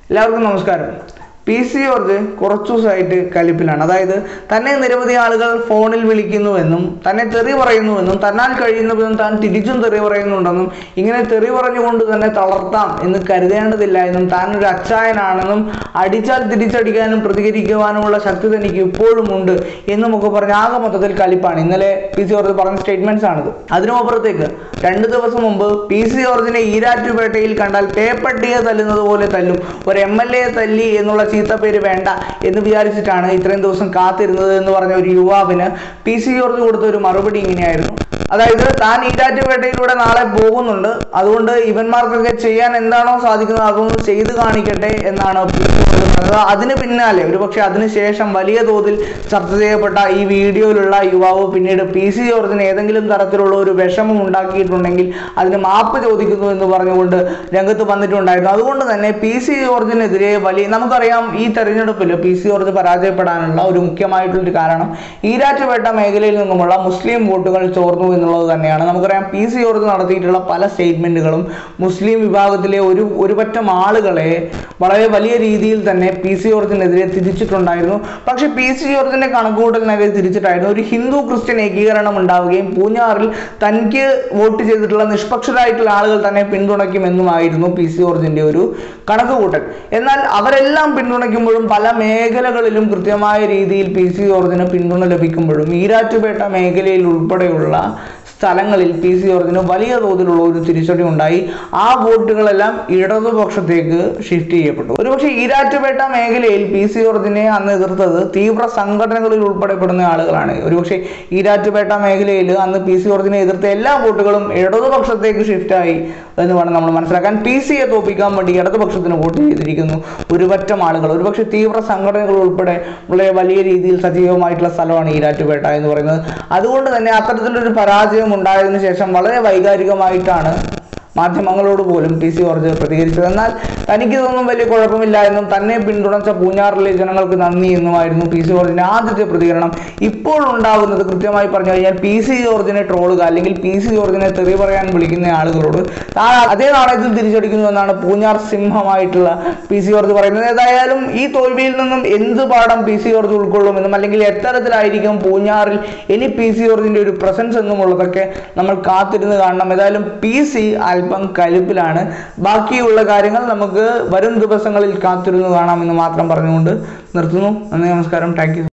എല്ലാവർക്കും നമസ്കാരം P C George കുറച്ചു ദിവസമായിട്ട് കലിപ്പിലാണ് അതായത് തന്നെ നിരവധി ആളുകൾ ഫോണിൽ വിളിക്കുന്നുവെന്നും തന്നെ തെറി പറയുന്നുവെന്നും തന്നാൽ കഴിയുന്നതെന്നും താൻ തിരിച്ചും തെറി പറയുന്നുണ്ടെന്നും ഇങ്ങനെ തെറി പറഞ്ഞുകൊണ്ട് തന്നെ തളർത്താം എന്ന് കരുതേണ്ടതില്ല എന്നും താൻ ഒരു അച്ചായനാണെന്നും അടിച്ചാൽ തിരിച്ചടിക്കാനും പ്രതികരിക്കുവാനുമുള്ള ശക്തി തനിക്ക് ഇപ്പോഴും ഉണ്ട് എന്നുമൊക്കെ പറഞ്ഞ് ആകെ മൊത്തത്തിൽ കലിപ്പാണ് ഇന്നലെ പി സി ജോർജ് പറഞ്ഞ സ്റ്റേറ്റ്മെന്റ്സ് ആണിത് അതിനുമപ്പുറത്തേക്ക് രണ്ട് ദിവസം മുമ്പ് പി സി ജോർജിനെ ഈരാറ്റുപേട്ടയിൽ കണ്ടാൽ പേപ്പട്ടിയെ തല്ലുന്നത് പോലെ തല്ലും ഒരു എം എൽ എ തല്ലി എന്നുള്ള ചീത്തപ്പേര് വേണ്ട എന്ന് വിചാരിച്ചിട്ടാണ് ഇത്രയും ദിവസം കാത്തിരുന്നത് എന്ന് പറഞ്ഞ ഒരു യുവാവിന് പി സി ജോർജ് കൊടുത്ത ഒരു മറുപടി ഇങ്ങനെയായിരുന്നു അതായത് താൻ ഈരാറ്റുപേട്ടയിലൂടെ നാളെ പോകുന്നുണ്ട് അതുകൊണ്ട് ഇവന്മാർക്കൊക്കെ ചെയ്യാൻ എന്താണോ സാധിക്കുന്നത് അതൊന്ന് ചെയ്തു കാണിക്കട്ടെ എന്നാണ് പി സി ജോർജ് പറഞ്ഞത് അതിന് പിന്നാലെ ഒരു പക്ഷെ അതിനുശേഷം വലിയ തോതിൽ ചർച്ച ചെയ്യപ്പെട്ട ഈ വീഡിയോയിലുള്ള യുവാവ് പിന്നീട് പി സി ജോർജിന് ഏതെങ്കിലും തരത്തിലുള്ള ഒരു വിഷമം ഉണ്ടാക്കിയിട്ടുണ്ടെങ്കിൽ അതിന് മാപ്പ് ചോദിക്കുന്നു എന്ന് പറഞ്ഞുകൊണ്ട് രംഗത്ത് വന്നിട്ടുണ്ടായിരുന്നു അതുകൊണ്ട് തന്നെ പി സി ജോർജിനെതിരെ വലിയ നമുക്കറിയാം ഈ തെരഞ്ഞെടുപ്പിൽ പി സി ജോർജ് പരാജയപ്പെടാനുള്ള ഒരു മുഖ്യമായിട്ടുള്ളൊരു കാരണം ഈരാറ്റുപേട്ട മേഖലയിൽ നിന്നുമുള്ള മുസ്ലിം വോട്ടുകൾ ചോർന്നു എന്നുള്ളത് തന്നെയാണ് നമുക്കറിയാം പി സി ജോർജ് നടത്തിയിട്ടുള്ള പല സ്റ്റേറ്റ്മെന്റുകളും മുസ്ലിം വിഭാഗത്തിലെ ഒരു ഒരു പറ്റം ആളുകളെ വളരെ വലിയ രീതിയിൽ തന്നെ പി സി ജോർജിനെതിരെ തിരിച്ചിട്ടുണ്ടായിരുന്നു പക്ഷെ പി സി ജോർജിന്റെ കണക്കുകൂട്ടലിനെതിരെ തിരിച്ചിട്ടായിരുന്നു ഒരു ഹിന്ദു ക്രിസ്ത്യൻ ഏകീകരണം ഉണ്ടാവുകയും പൂഞ്ഞാറിൽ തനിക്ക് വോട്ട് ചെയ്തിട്ടുള്ള നിഷ്പക്ഷരായിട്ടുള്ള ആളുകൾ തന്നെ പിന്തുണയ്ക്കുമെന്നുമായിരുന്നു പി സി ജോർജിന്റെ ഒരു കണക്കുകൂട്ടൽ എന്നാൽ അവരെല്ലാം പിന്തുണയ്ക്കുമ്പോഴും പല മേഖലകളിലും കൃത്യമായ രീതിയിൽ പി സി ജോർജിന് പിന്തുണ ലഭിക്കുമ്പോഴും ഈരാറ്റുപേട്ട മേഖലയിൽ ഉൾപ്പെടെയുള്ള സ്ഥലങ്ങളിൽ പി സി ജോർജിന് വലിയ തോതിലുള്ള ഒരു തിരിച്ചടി ഉണ്ടായി ആ വോട്ടുകളെല്ലാം ഇടതുപക്ഷത്തേക്ക് ഷിഫ്റ്റ് ചെയ്യപ്പെട്ടു ഒരുപക്ഷെ ഈരാറ്റുപേട്ട മേഖലയിൽ പി സി ജോർജിനെ അന്ന് എതിർത്തത് തീവ്ര സംഘടനകളിൽ ഉൾപ്പെടെപ്പെടുന്ന ആളുകളാണ് ഒരുപക്ഷെ ഈരാറ്റുപേട്ട മേഖലയിൽ അന്ന് പി സി ജോർജിനെ എതിർത്ത എല്ലാ വോട്ടുകളും ഇടതുപക്ഷത്തേക്ക് ഷിഫ്റ്റ് ആയി എന്ന് വേണം നമ്മൾ മനസ്സിലാക്കാൻ പി സിയെ തോപ്പിക്കാൻ വേണ്ടി ഇടതുപക്ഷത്തിന് വോട്ട് ചെയ്തിരിക്കുന്നു ഒരുപറ്റം ആളുകൾ ഒരുപക്ഷെ തീവ്ര സംഘടനകൾ ഉൾപ്പെടെ വളരെ വലിയ രീതിയിൽ സജീവമായിട്ടുള്ള സ്ഥലമാണ് ഈരാറ്റുപേട്ട എന്ന് പറയുന്നത് അതുകൊണ്ട് തന്നെ അത്തരത്തിലൊരു പരാജയം ഉണ്ടായതിനു ശേഷം വളരെ വൈകാരികമായിട്ടാണ് മാധ്യമങ്ങളോട് പോലും പി സി ജോർജ് പ്രതികരിച്ചത് എന്നാൽ തനിക്ക് ഇതൊന്നും വലിയ കുഴപ്പമില്ല എന്നും തന്നെ പിന്തുണച്ച പൂഞ്ഞാറിലെ ജനങ്ങൾക്ക് നന്ദി എന്നുമായിരുന്നു പി സി ജോർജിന്റെ ആദ്യത്തെ പ്രതികരണം ഇപ്പോൾ ഉണ്ടാകുന്നത് കൃത്യമായി പറഞ്ഞു കഴിഞ്ഞാൽ പി സി ജോർജിനെ ട്രോളുക അല്ലെങ്കിൽ പി സി ജോർജിനെ തെറി പറയാൻ വിളിക്കുന്ന ആളുകളോട് താൻ അതേ നാണയത്തിൽ തിരിച്ചടിക്കുന്നു എന്നാണ് പൂഞ്ഞാർ സിംഹമായിട്ടുള്ള പി സി ജോർജ് പറയുന്നത് ഏതായാലും ഈ തോൽവിയിൽ നിന്നും എന്ത് പാഠം പി സി ജോർജ് ഉൾക്കൊള്ളുമെന്നും അല്ലെങ്കിൽ എത്തരത്തിലായിരിക്കും പൂഞ്ഞാറിൽ ഇനി പി സി ജോർജിന്റെ ഒരു പ്രസൻസ് എന്നുമുള്ളതൊക്കെ നമ്മൾ കാത്തിരുന്ന് കാണണം ഏതായാലും പി സി അല്പം കലിപ്പിലാണ് ബാക്കിയുള്ള കാര്യങ്ങൾ നമുക്ക് വരും ദിവസങ്ങളിൽ കാത്തിരുന്ന് കാണാമെന്ന് മാത്രം പറഞ്ഞുകൊണ്ട് നിർത്തുന്നു നന്ദി നമസ്കാരം താങ്ക് യു